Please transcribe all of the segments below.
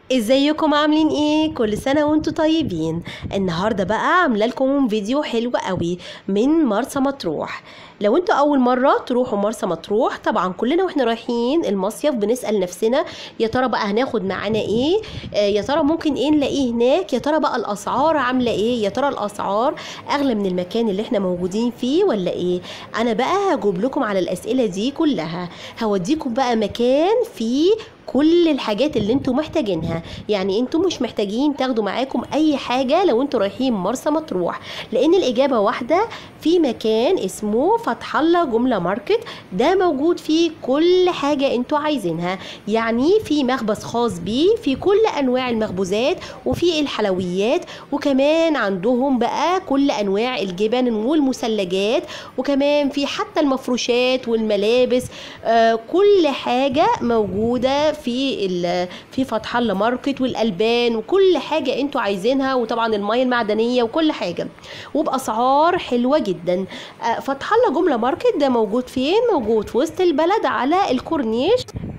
ازيكم عاملين ايه كل سنه وانتم طيبين النهارده بقى عامله لكم فيديو حلو قوي من مرسى مطروح لو انتوا اول مره تروحوا مرسى مطروح طبعا كلنا واحنا رايحين المصيف بنسال نفسنا يا ترى بقى هناخد معانا ايه آه يا ترى ممكن ايه نلاقيه هناك يا ترى بقى الاسعار عامله ايه يا ترى الاسعار اغلى من المكان اللي احنا موجودين فيه ولا ايه انا بقى هجاوب لكم على الاسئله دي كلها هوديكم بقى مكان فيه كل الحاجات اللي انتوا محتاجينها يعني انتوا مش محتاجين تاخدوا معاكم اي حاجة لو انتوا رايحين مرسى مطروح لان الاجابة واحدة في مكان اسمه فتح الله جملة ماركت ده موجود فيه كل حاجة انتوا عايزينها يعني في مخبز خاص بيه في كل انواع المخبوزات وفي الحلويات وكمان عندهم بقى كل انواع الجبن والمثلجات وكمان في حتى المفروشات والملابس آه كل حاجة موجودة في ال- في فتح الله ماركت والالبان وكل حاجه انتوا عايزينها وطبعا الميه المعدنيه وكل حاجه وباسعار حلوه جدا آه، فتح الله جمله ماركت ده موجود فين موجود في وسط البلد على الكورنيش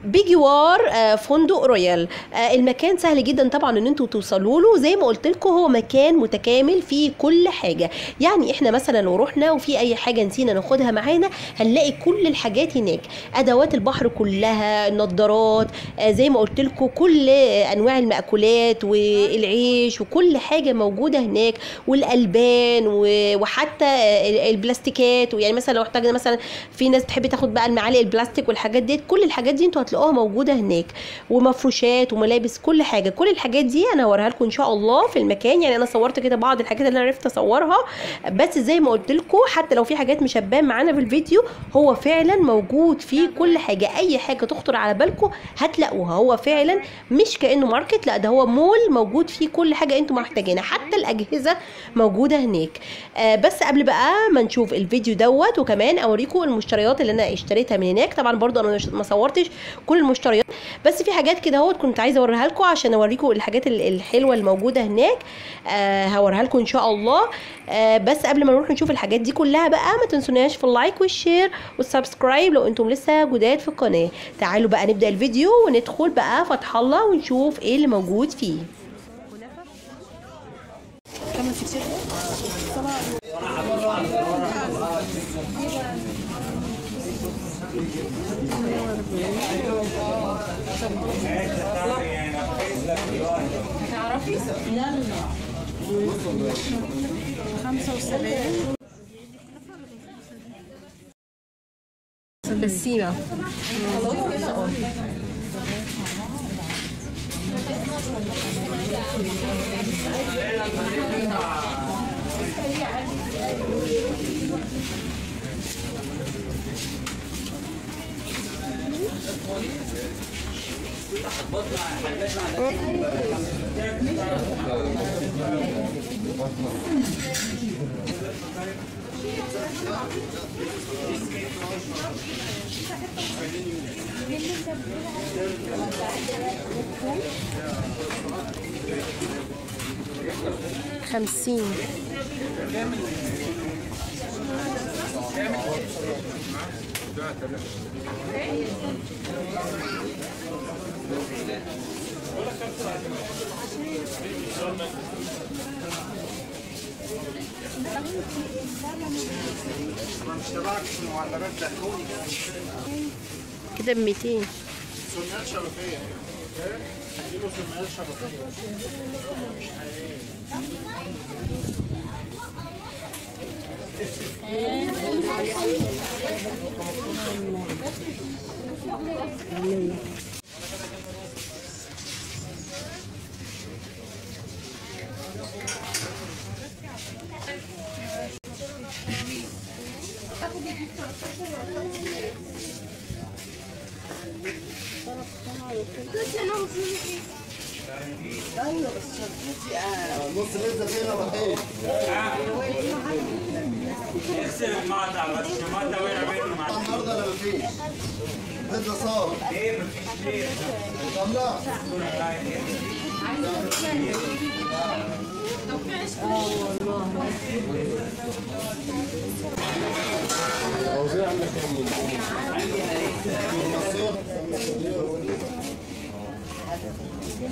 بجوار آه، فندق رويال آه، المكان سهل جدا طبعا ان انتوا توصلوا له زي ما قلت لكم هو مكان متكامل فيه كل حاجه يعني احنا مثلا لو رحنا وفي اي حاجه نسينا ناخدها معانا هنلاقي كل الحاجات هناك ادوات البحر كلها النضارات آه، زي ما قلت لكم كل آه، انواع المأكولات والعيش وكل حاجه موجوده هناك والالبان و- وحتى آه، البلاستيكات ويعني مثلا لو احتاجنا مثلا في ناس تحب تاخد بقى المعالق البلاستيك والحاجات دي كل الحاجات دي انتوا هتلاقوها موجوده هناك ومفروشات وملابس كل حاجه كل الحاجات دي انا هوريها لكم ان شاء الله في المكان يعني انا صورت كده بعض الحاجات اللي انا عرفت اصورها بس زي ما قلت لكم حتى لو في حاجات مش هتبان معانا في الفيديو هو فعلا موجود فيه كل حاجه اي حاجه تخطر على بالكم هتلاقوها هو فعلا مش كانه ماركت لا ده هو مول موجود فيه كل حاجه انتم محتاجينها حتى الاجهزه موجوده هناك آه بس قبل بقى ما نشوف الفيديو دوت وكمان اوريكم المشتريات اللي انا اشتريتها من هناك طبعا برضو انا مش- ما صورتش كل المشتريات بس في حاجات كده اهوت كنت عايزه اوريها لكم عشان اوريكم الحاجات ال- الحلوه الموجوده هناك آه هوريها لكم ان شاء الله آه بس قبل ما نروح نشوف الحاجات دي كلها بقى ما تنسوناش في اللايك والشير والسبسكرايب لو انتم لسه جداد في القناه تعالوا بقى نبدا الفيديو وندخل بقى فتح الله ونشوف ايه اللي موجود فيه بسيمه خمسين كده بميتين النص لسه فينا وحيد احسب المقطع بس المقطع وين بينهم مع النهارده انا مفيش لسه صار ايه مفيش ليه طلع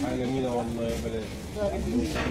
حاجة جميلة والله يا بلاد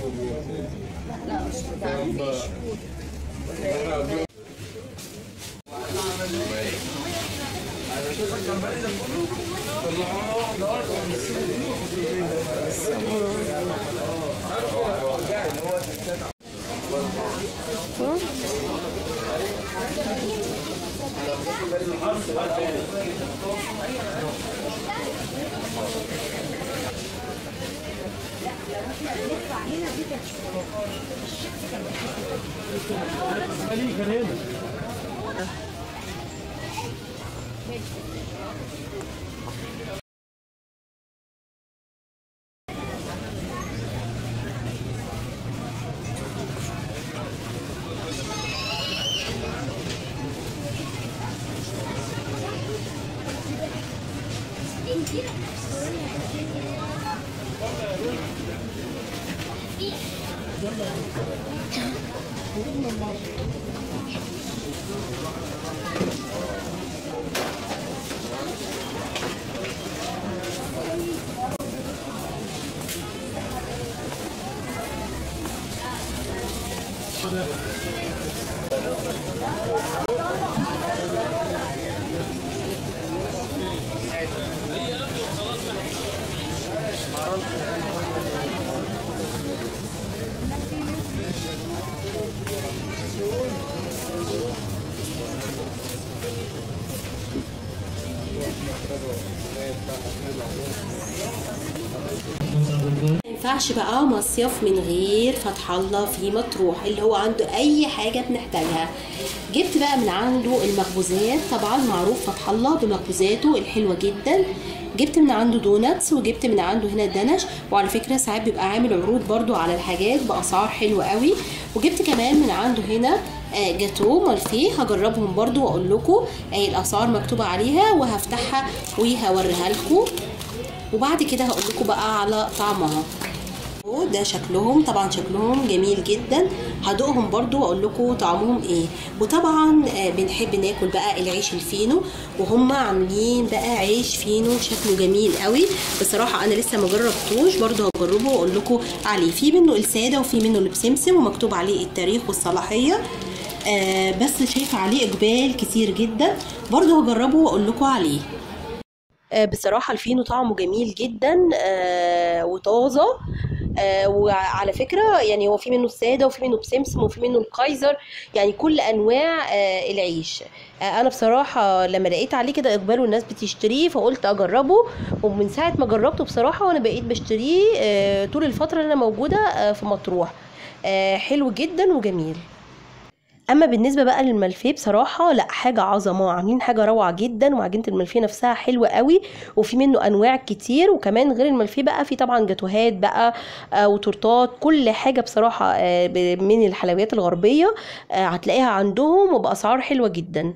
ما ينفعش بقى مصيف من غير فتح الله في مطروح اللي هو عنده اي حاجه بنحتاجها جبت بقى من عنده المخبوزات طبعا معروف فتح الله بمخبوزاته الحلوه جدا جبت من عنده دوناتس وجبت من عنده هنا دنش وعلى فكره ساعات بيبقى عامل عروض برضو على الحاجات باسعار حلوه قوي وجبت كمان من عنده هنا آه، جاتو مالفيه هجربهم برضو واقول لكم آه، الاسعار مكتوبه عليها وهفتحها وهوريها لكم وبعد كده هقول لكم بقى على طعمها ده شكلهم طبعا شكلهم جميل جدا هدوقهم برضو واقول لكم طعمهم ايه وطبعا آه، بنحب ناكل بقى العيش الفينو وهم عاملين بقى عيش فينو شكله جميل قوي بصراحه انا لسه ما جربتوش برضو هجربه واقول لكم عليه في منه الساده وفي منه اللي بسمسم ومكتوب عليه التاريخ والصلاحيه آه بس شايفه عليه اقبال كتير جدا برضو هجربه واقول لكم عليه آه، بصراحة الفينو طعمه جميل جدا آه، وطازة آه، وعلى فكرة يعني هو في منه السادة وفي منه بسمسم وفي منه الكايزر يعني كل أنواع آه، العيش آه، أنا بصراحة لما لقيت عليه كده إقبال والناس بتشتريه فقلت أجربه ومن ساعة ما جربته بصراحة وأنا بقيت بشتريه آه، طول الفترة اللي أنا موجودة آه، في مطروح آه، حلو جدا وجميل اما بالنسبه بقى للملفيه بصراحه لا حاجه عظمه عاملين حاجه روعه جدا وعجينه الملفيه نفسها حلوه قوي وفي منه انواع كتير وكمان غير الملفيه بقى في طبعا جاتوهات بقى آه، وتورتات كل حاجه بصراحه آه، ب- من الحلويات الغربيه آه، هتلاقيها عندهم وباسعار حلوه جدا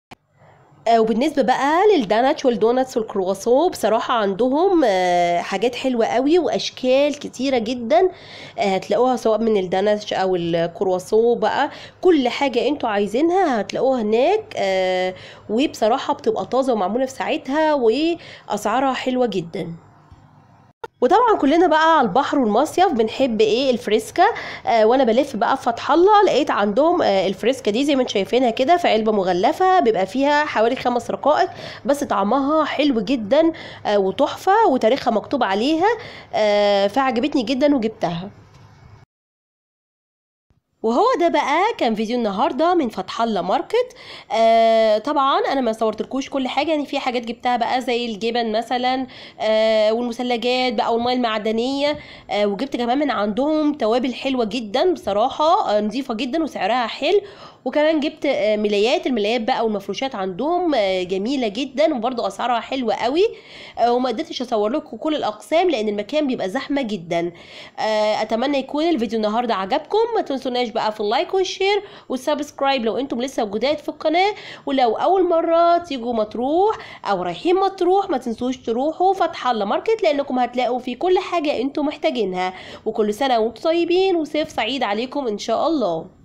آه، وبالنسبة بقى للدانتش والدوناتس والكرواسون بصراحة عندهم آه، حاجات حلوة قوي وأشكال كتيرة جدا آه، هتلاقوها سواء من الدانتش أو الكرواسون بقى كل حاجة انتوا عايزينها هتلاقوها هناك آه، وبصراحة بتبقى طازة ومعمولة في ساعتها وأسعارها حلوة جدا وطبعا كلنا بقى على البحر والمصيف بنحب ايه الفريسكا آه وانا بلف بقى في فتح الله لقيت عندهم آه الفريسكا دي زي ما انتم شايفينها كده في علبه مغلفه بيبقى فيها حوالي خمس رقائق بس طعمها حلو جدا آه وتحفه وتاريخها مكتوب عليها آه فعجبتني جدا وجبتها وهو ده بقى كان فيديو النهارده من فتح الله ماركت آه طبعا انا ما صورتلكوش كل حاجه يعني في حاجات جبتها بقى زي الجبن مثلا آه والمثلجات بقى والميه المعدنيه آه وجبت كمان من عندهم توابل حلوه جدا بصراحه آه نظيفه جدا وسعرها حلو وكمان جبت آه ملايات الملايات بقى والمفروشات عندهم آه جميله جدا وبرضه اسعارها حلوه قوي آه وما قدرتش اصور لكم كل الاقسام لان المكان بيبقى زحمه جدا آه اتمنى يكون الفيديو النهارده عجبكم ما تنسوناش بقى في اللايك والشير والسبسكرايب لو انتم لسه جداد في القناه ولو اول مره تيجوا مطروح او رايحين مطروح ما تنسوش تروحوا فتح الله ماركت لانكم هتلاقوا فيه كل حاجه انتم محتاجينها وكل سنه وانتم طيبين وصيف سعيد عليكم ان شاء الله